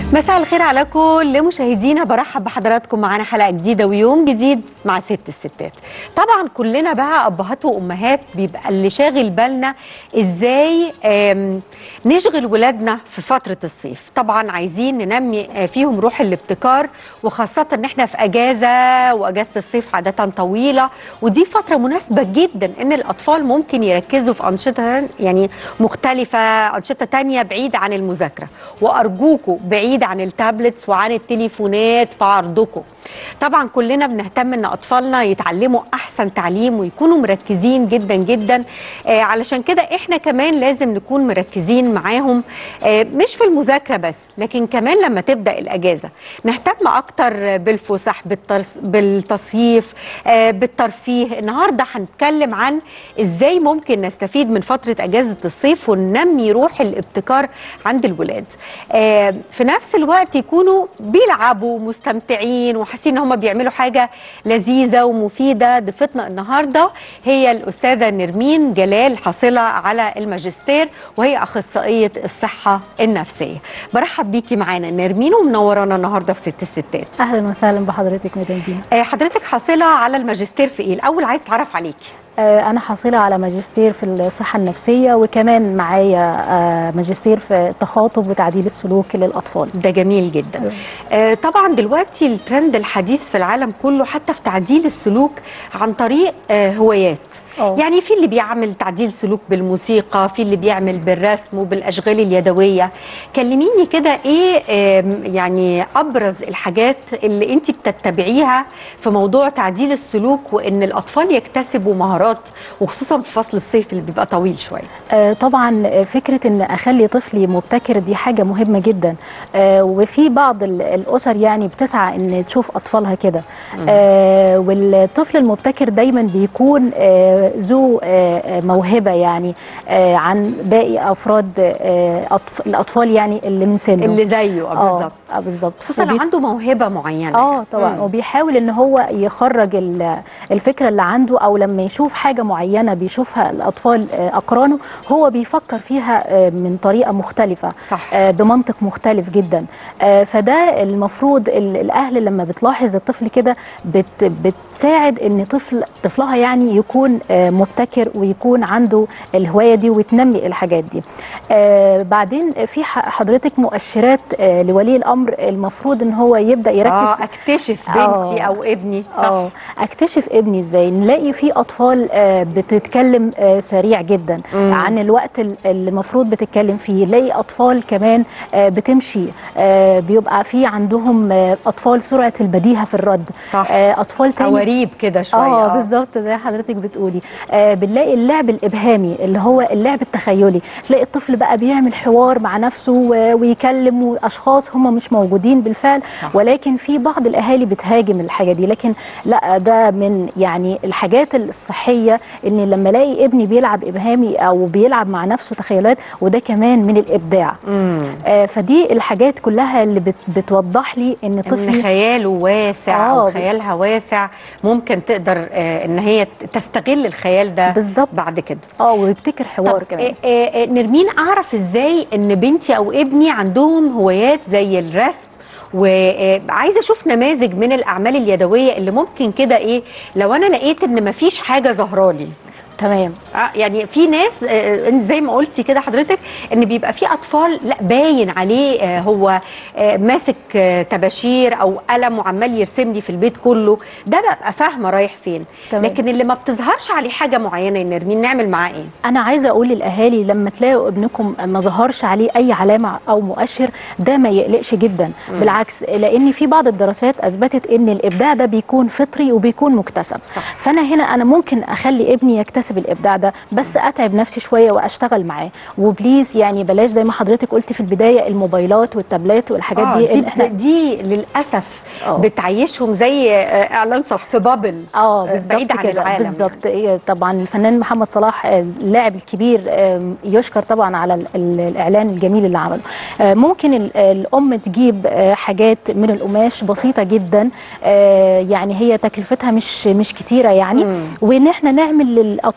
مساء الخير على كل مشاهدينا برحب بحضراتكم معانا حلقه جديده ويوم جديد مع ست الستات طبعا كلنا بقى ابهات وامهات بيبقى اللي شاغل بالنا ازاي آم، نشغل ولادنا في فتره الصيف طبعا عايزين ننمي آه، فيهم روح الابتكار وخاصه ان احنا في اجازه واجازه الصيف عاده طويله ودي فتره مناسبه جدا ان الاطفال ممكن يركزوا في انشطه يعني مختلفه انشطه تانية بعيد عن المذاكره وارجوكم بعيد عن التابلتس وعن التليفونات في عرضكم طبعا كلنا بنهتم ان اطفالنا يتعلموا احسن تعليم ويكونوا مركزين جدا جدا آه علشان كده احنا كمان لازم نكون مركزين معاهم آه مش في المذاكره بس لكن كمان لما تبدا الاجازه نهتم اكتر بالفسح بالترس بالتصيف آه بالترفيه النهارده هنتكلم عن ازاي ممكن نستفيد من فتره اجازه الصيف وننمي روح الابتكار عند الولاد آه في نفس الوقت يكونوا بيلعبوا مستمتعين وحاسين ان هم بيعملوا حاجه لذيذه ومفيده ضيفتنا النهارده هي الاستاذه نرمين جلال حاصله على الماجستير وهي اخصائيه الصحه النفسيه برحب بيكي معانا نرمين ومنورانا النهارده في ست الستات اهلا وسهلا بحضرتك مدام دينا آه، حضرتك حاصله على الماجستير في ايه الاول عايز اتعرف عليكي آه، انا حاصله على ماجستير في الصحه النفسيه وكمان معايا آه، ماجستير في التخاطب وتعديل السلوك للاطفال ده جميل جدا آه طبعا دلوقتي الترند الحديث في العالم كله حتى في تعديل السلوك عن طريق آه هوايات أوه. يعني في اللي بيعمل تعديل سلوك بالموسيقى في اللي بيعمل بالرسم وبالاشغال اليدويه كلميني كده ايه آم، يعني ابرز الحاجات اللي انت بتتبعيها في موضوع تعديل السلوك وان الاطفال يكتسبوا مهارات وخصوصا في فصل الصيف اللي بيبقى طويل شويه آه، طبعا فكره ان اخلي طفلي مبتكر دي حاجه مهمه جدا آه، وفي بعض ال- الاسر يعني بتسعى ان تشوف اطفالها كده آه، والطفل المبتكر دايما بيكون آه، ذو آه، آه، موهبه يعني آه، عن باقي افراد آه، أطف- الاطفال يعني اللي من سنه اللي زيه آه، آه، بالظبط آه، بالظبط خصوصا لو فبي- عنده موهبه معينه اه طبعا مم. وبيحاول ان هو يخرج ال- الفكره اللي عنده او لما يشوف حاجه معينه بيشوفها الاطفال آه، اقرانه هو بيفكر فيها آه، من طريقه مختلفه صح. آه، بمنطق مختلف جدا آه، فده المفروض ال- الاهل لما بتلاحظ الطفل كده بت بتساعد ان طفل طفلها يعني يكون آه، مبتكر ويكون عنده الهوايه دي وتنمي الحاجات دي آه، بعدين في ح- حضرتك مؤشرات آه، لولي الامر المفروض ان هو يبدا يركز اه اكتشف بنتي آه. او ابني صح اه اكتشف ابني ازاي نلاقي في اطفال آه، بتتكلم آه، سريع جدا مم. عن الوقت ال- اللي المفروض بتتكلم فيه نلاقي اطفال كمان آه، بتمشي آه، بيبقى في عندهم آه، اطفال سرعه البديهه في الرد صح. آه، اطفال تاني قواريب كده شويه اه بالظبط زي حضرتك بتقولي آه بنلاقي اللعب الابهامي اللي هو اللعب التخيلي تلاقي الطفل بقى بيعمل حوار مع نفسه و- ويكلم اشخاص هم مش موجودين بالفعل صح. ولكن في بعض الاهالي بتهاجم الحاجه دي لكن لا ده من يعني الحاجات الصحيه ان لما الاقي ابني بيلعب ابهامي او بيلعب مع نفسه تخيلات وده كمان من الابداع مم. آه فدي الحاجات كلها اللي بت بتوضح لي ان ان طفلي خياله واسع آه، او ب- خيالها واسع ممكن تقدر آه ان هي تستغل الخيال ده بالظبط. بعد كده اه ويبتكر حوار طب كمان آه آه آه، نرمين اعرف ازاي ان بنتي او ابني عندهم هوايات زي الرسم وعايزه اشوف نماذج من الاعمال اليدويه اللي ممكن كده ايه لو انا لقيت ان مفيش حاجه ظهرالي تمام آه، يعني في ناس آه، زي ما قلتي كده حضرتك ان بيبقى في اطفال لا باين عليه آه، هو آه، ماسك آه، طباشير او قلم وعمال يرسم لي في البيت كله ده ببقى فاهمه رايح فين تمام. لكن اللي ما بتظهرش عليه حاجه معينه يا نرمين نعمل معاه ايه انا عايزه اقول للاهالي لما تلاقوا ابنكم ما ظهرش عليه اي علامه او مؤشر ده ما يقلقش جدا مم. بالعكس لان في بعض الدراسات اثبتت ان الابداع ده بيكون فطري وبيكون مكتسب صح. فانا هنا انا ممكن اخلي ابني يكتسب الابداع ده بس اتعب نفسي شويه واشتغل معاه وبليز يعني بلاش زي ما حضرتك قلتي في البدايه الموبايلات والتابلات والحاجات آه، دي, دي, إن احنا دي للاسف آه. بتعيشهم زي آه، اعلان صح في بابل اه آه، بالظبط بعيد عن كده العالم بالظبط إيه طبعا الفنان محمد صلاح آه، اللاعب الكبير آم، يشكر طبعا على ال- ال- الاعلان الجميل اللي عمله آه، ممكن ال- الام تجيب آه، حاجات من القماش بسيطه جدا آه، يعني هي تكلفتها مش مش كتيره يعني مم. وان احنا نعمل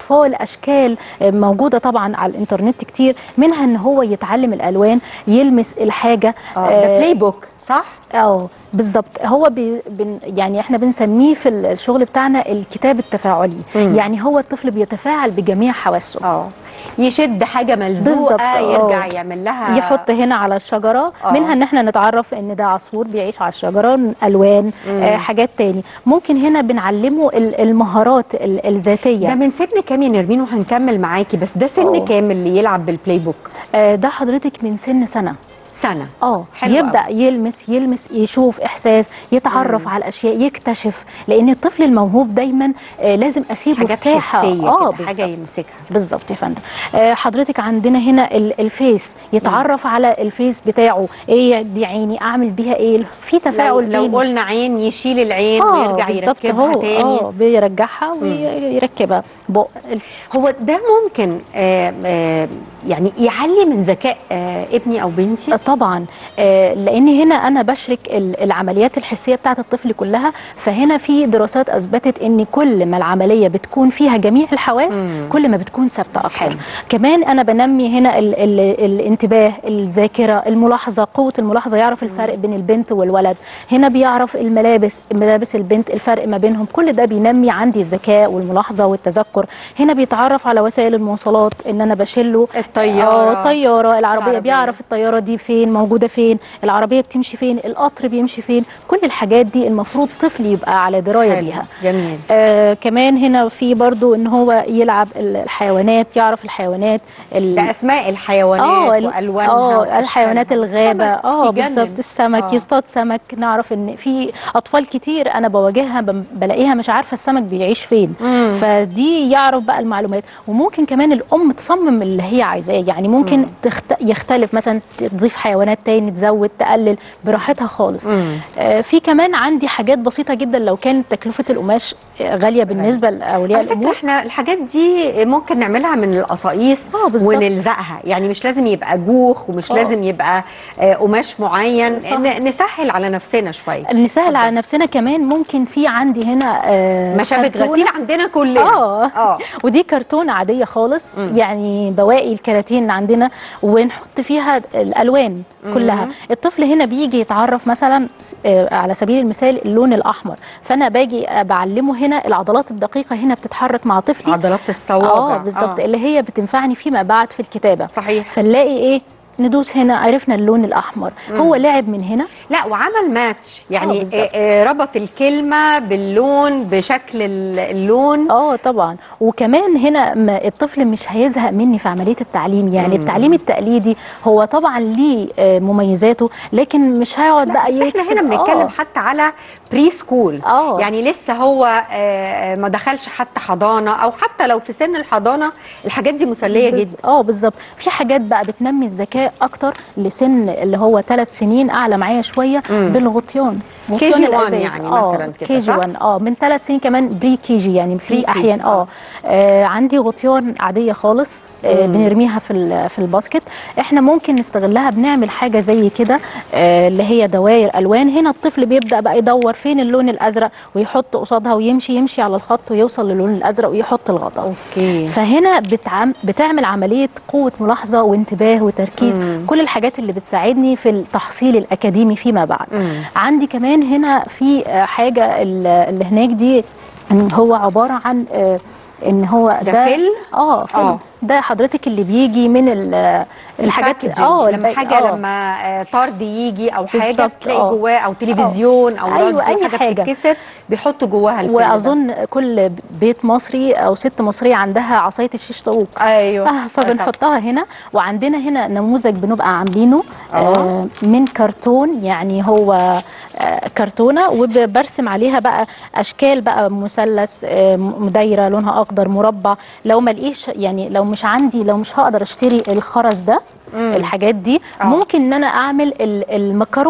الاطفال اشكال آه، موجوده طبعا على الانترنت كتير منها ان هو يتعلم الالوان يلمس الحاجه اه ده بلاي بوك صح اه بالظبط هو بي بن يعني احنا بنسميه في الشغل بتاعنا الكتاب التفاعلي مم. يعني هو الطفل بيتفاعل بجميع حواسه اه يشد حاجه بالظبط، ملزوقه آه. يرجع يعمل لها يحط هنا على الشجره آه. منها ان احنا نتعرف ان ده عصفور بيعيش على الشجره الوان آه حاجات تاني ممكن هنا بنعلمه ال- المهارات ال- الذاتيه ده من سن كام يا نرمين وهنكمل معاكي بس ده سن أوه. كام اللي يلعب بالبلاي بوك آه ده حضرتك من سن سنه سنه اه حلو يبدا أوي. يلمس يلمس يشوف احساس يتعرف على الاشياء يكتشف لان الطفل الموهوب دايما آه لازم اسيبه في حاجات ساحه حسيه اه كده حاجه بالظبط يمسكها بالظبط يا فندم آه حضرتك عندنا هنا ال- الفيس يتعرف على الفيس بتاعه ايه دي عيني اعمل بيها ايه في لو, تفاعل لو بيني. قلنا عين يشيل العين اه ويرجع بالظبط يركبها هو تاني اه بيرجعها ويركبها بق هو ده ممكن آه آه يعني يعلي من ذكاء آه ابني او بنتي طبعا آه، لان هنا انا بشرك ال- العمليات الحسيه بتاعه الطفل كلها فهنا في دراسات اثبتت ان كل ما العمليه بتكون فيها جميع الحواس كل ما بتكون ثابته اكتر حلو. كمان انا بنمي هنا ال ال الانتباه الذاكره الملاحظه قوه الملاحظه يعرف الفرق بين البنت والولد هنا بيعرف الملابس ملابس البنت الفرق ما بينهم كل ده بينمي عندي الذكاء والملاحظه والتذكر هنا بيتعرف على وسائل المواصلات ان انا بشله الطيارة. آه، الطياره العربيه العربية. بيعرف الطياره دي فين موجوده فين العربيه بتمشي فين القطر بيمشي فين كل الحاجات دي المفروض طفل يبقى على درايه حلو. بيها جميل آه كمان هنا في برضو ان هو يلعب ال- الحيوانات يعرف الحيوانات ال- ده اسماء الحيوانات ال- والوانها اه وأشكالها. الحيوانات الغابه السمك اه يجنن. بالظبط السمك آه. يصطاد سمك نعرف ان في اطفال كتير انا بواجهها بم- بلاقيها مش عارفه السمك بيعيش فين مم. فدي يعرف بقى المعلومات وممكن كمان الام تصمم اللي هي عايزاه يعني ممكن تخت... يختلف مثلا تضيف حيوانات تاني تزود تقلل براحتها خالص مم. آه في كمان عندي حاجات بسيطه جدا لو كانت تكلفه القماش آه، غاليه بالنسبه لاولياء على فكره الامور احنا الحاجات دي ممكن نعملها من القصاقيس آه، بالظبط. ونلزقها يعني مش لازم يبقى جوخ ومش آه. لازم يبقى آه، قماش معين صح. ن- نسهل على نفسنا شويه نسهل على نفسنا كمان ممكن في عندي هنا آه مشابك كرتونة. غسيل عندنا كلنا اه اه ودي كرتونه عاديه خالص مم. يعني بواقي الكراتين عندنا ونحط فيها الالوان كلها الطفل هنا بيجي يتعرف مثلا آه، على سبيل المثال اللون الاحمر فانا باجي آه، بعلمه هنا العضلات الدقيقه هنا بتتحرك مع طفلي عضلات الصوابع اه بالظبط اللي هي بتنفعني فيما بعد في الكتابه صحيح فنلاقي ايه ندوس هنا عرفنا اللون الاحمر هو لعب من هنا لا وعمل ماتش آه، يعني بالظبط. آه، آه، ربط الكلمه باللون بشكل ال- اللون اه طبعا وكمان هنا ما الطفل مش هيزهق مني في عمليه التعليم يعني التعليم التقليدي هو طبعا ليه آه، مميزاته لكن مش هيقعد لا بقى بس احنا يكتب- هنا بنتكلم آه. حتى على بري سكول آه. يعني لسه هو آه، ما دخلش حتى حضانه او حتى لو في سن الحضانه الحاجات دي مسليه بز- جدا اه بالظبط في حاجات بقى بتنمي الذكاء اكتر لسن اللي هو ثلاث سنين اعلى معايا شويه بالغطيان غطيان KG1 الأزاز. يعني آه، مثلاً كده، كي جي صح؟ 1 اه من ثلاث سنين كمان بري كي جي يعني Pre في KG احيان آه. اه آه، عندي غطيان عاديه خالص آه بنرميها في ال- في الباسكت احنا ممكن نستغلها بنعمل حاجه زي كده آه، اللي هي دوائر الوان هنا الطفل بيبدا بقى يدور فين اللون الازرق ويحط قصادها ويمشي يمشي على الخط ويوصل للون الازرق ويحط الغطاء اوكي فهنا بتعم بتعمل عمليه قوه ملاحظه وانتباه وتركيز مم. كل الحاجات اللي بتساعدني في التحصيل الاكاديمي فيما بعد مم. عندي كمان هنا في آه، حاجه ال- اللي هناك دي إن هو عباره عن آه، ان هو ده فيلم؟ اه فيلم آه. ده حضرتك اللي بيجي من ال- الحاجات الباكجينج. اه لما الباك- حاجه آه. لما آه، طرد يجي او حاجه بالظبط، تلاقي آه. جواه او تلفزيون او أيوة، راديو أي حاجه حاجة. بتتكسر بيحطوا جواها الفيلم ده. واظن كل بيت مصري او ست مصريه عندها عصايه الشيش طاووق ايوه آه فبنحطها هنا وعندنا هنا نموذج بنبقى عاملينه آه. آه من كرتون يعني هو آه كرتونه وبرسم عليها بقى اشكال بقى مثلث آه م- دايره لونها اخضر مربع لو ما لقيش يعني لو مش عندي لو مش هقدر اشتري الخرز ده الحاجات دي آه. ممكن ان انا اعمل ال- المكرونه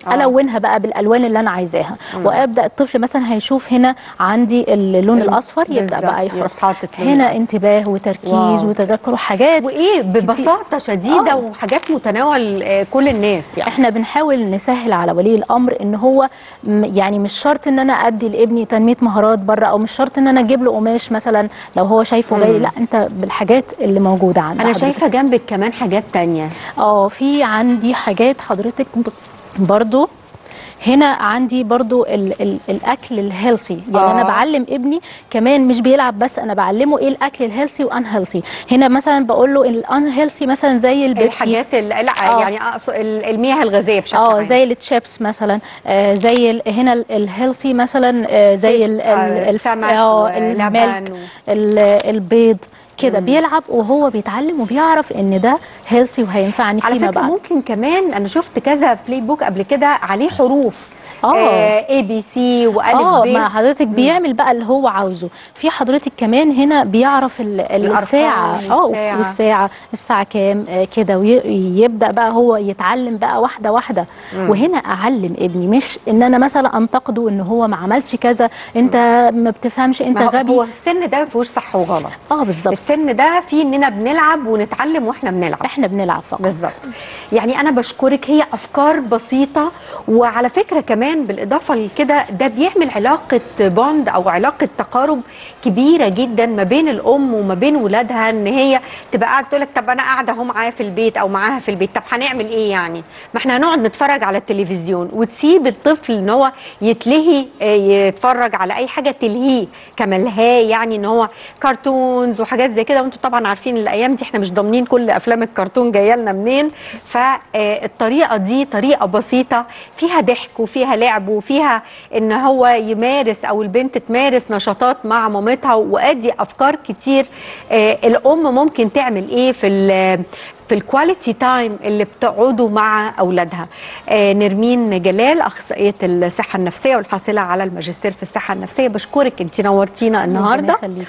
آه. الونها بقى بالالوان اللي انا عايزاها وابدا الطفل مثلا هيشوف هنا عندي اللون ال- الاصفر يبدا بالظبط، بقى يروح يحط حاطط لون هنا الأصفر. انتباه وتركيز واو. وتذكر وحاجات وايه ببساطه شديده آه. وحاجات متناول آه، كل الناس يعني احنا بنحاول نسهل على ولي الامر ان هو م- يعني مش شرط ان انا ادي لابني تنميه مهارات بره او مش شرط ان انا اجيب له قماش مثلا لو هو شايفه غالي لا انت بالحاجات اللي موجوده عند انا حضرتك. شايفه جنبك كمان حاجات تانية اه في عندي حاجات حضرتك ب- برضو هنا عندي برضو ال ال الاكل الهيلثي يعني آه. آه. انا بعلم ابني كمان مش بيلعب بس انا بعلمه ايه الاكل الهيلثي وان هيلثي هنا مثلا بقول له الان هيلثي مثلا زي البيبسي الحاجات ال- لا آه. يعني اقصد ال- المياه الغازيه بشكل اه عام زي التشيبس مثلا آه زي ال- هنا ال- الهيلثي مثلا آه زي فيش، ال- آه، ال- الف- سمك آه، ولبن الملك و- ال- البيض كده بيلعب وهو بيتعلم وبيعرف ان ده هيلثي وهينفعني على فيما فكره بعد ممكن كمان انا شفت كذا بلاي بوك قبل كده عليه حروف آه. اي بي سي والف اه ب ما حضرتك بيعمل بقى اللي هو عاوزه في حضرتك كمان هنا بيعرف ال- ال- الأرقام الساعه اه والساعة. والساعه الساعه كام آه كده ويبدا بقى هو يتعلم بقى واحده واحده وهنا اعلم ابني مش ان انا مثلا انتقده ان هو ما عملش كذا انت ما بتفهمش انت ما هو- غبي هو السن ده ما فيهوش صح وغلط اه بالظبط السن ده فيه اننا بنلعب ونتعلم واحنا بنلعب احنا بنلعب فقط بالظبط يعني انا بشكرك هي افكار بسيطه وعلى فكره كمان بالاضافه لكده ده بيعمل علاقه بوند او علاقه تقارب كبيره جدا ما بين الام وما بين ولادها ان هي تبقى قاعده تقول لك طب انا قاعده اهو معايا في البيت او معاها في البيت طب هنعمل ايه يعني ما احنا هنقعد نتفرج على التلفزيون وتسيب الطفل ان هو يتلهي آه، يتفرج على اي حاجه تلهيه كملهاه يعني ان هو كرتونز وحاجات زي كده وانتم طبعا عارفين الايام دي احنا مش ضامنين كل افلام الكرتون جايه لنا منين فالطريقه دي طريقه بسيطه فيها ضحك وفيها لعب وفيها ان هو يمارس او البنت تمارس نشاطات مع مامتها وادي افكار كتير آه، الام ممكن تعمل ايه في ال- في الكواليتي تايم اللي بتقعدوا مع اولادها آه نرمين جلال اخصائيه الصحه النفسيه والحاصله على الماجستير في الصحه النفسيه بشكرك انت نورتينا النهارده يخليكي.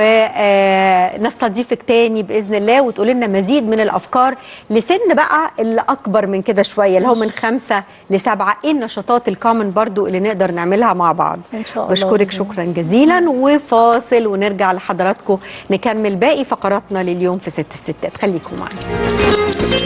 ونستضيفك تاني باذن الله وتقولي لنا مزيد من الافكار لسن بقى اللي اكبر من كده شويه اللي هو من خمسه لسبعه ايه النشاطات الكومن برضو اللي نقدر نعملها مع بعض إن شاء الله بشكرك بإذن شكرا جزيلا وفاصل ونرجع لحضراتكم نكمل باقي فقراتنا لليوم في ست الستات خليكم معنا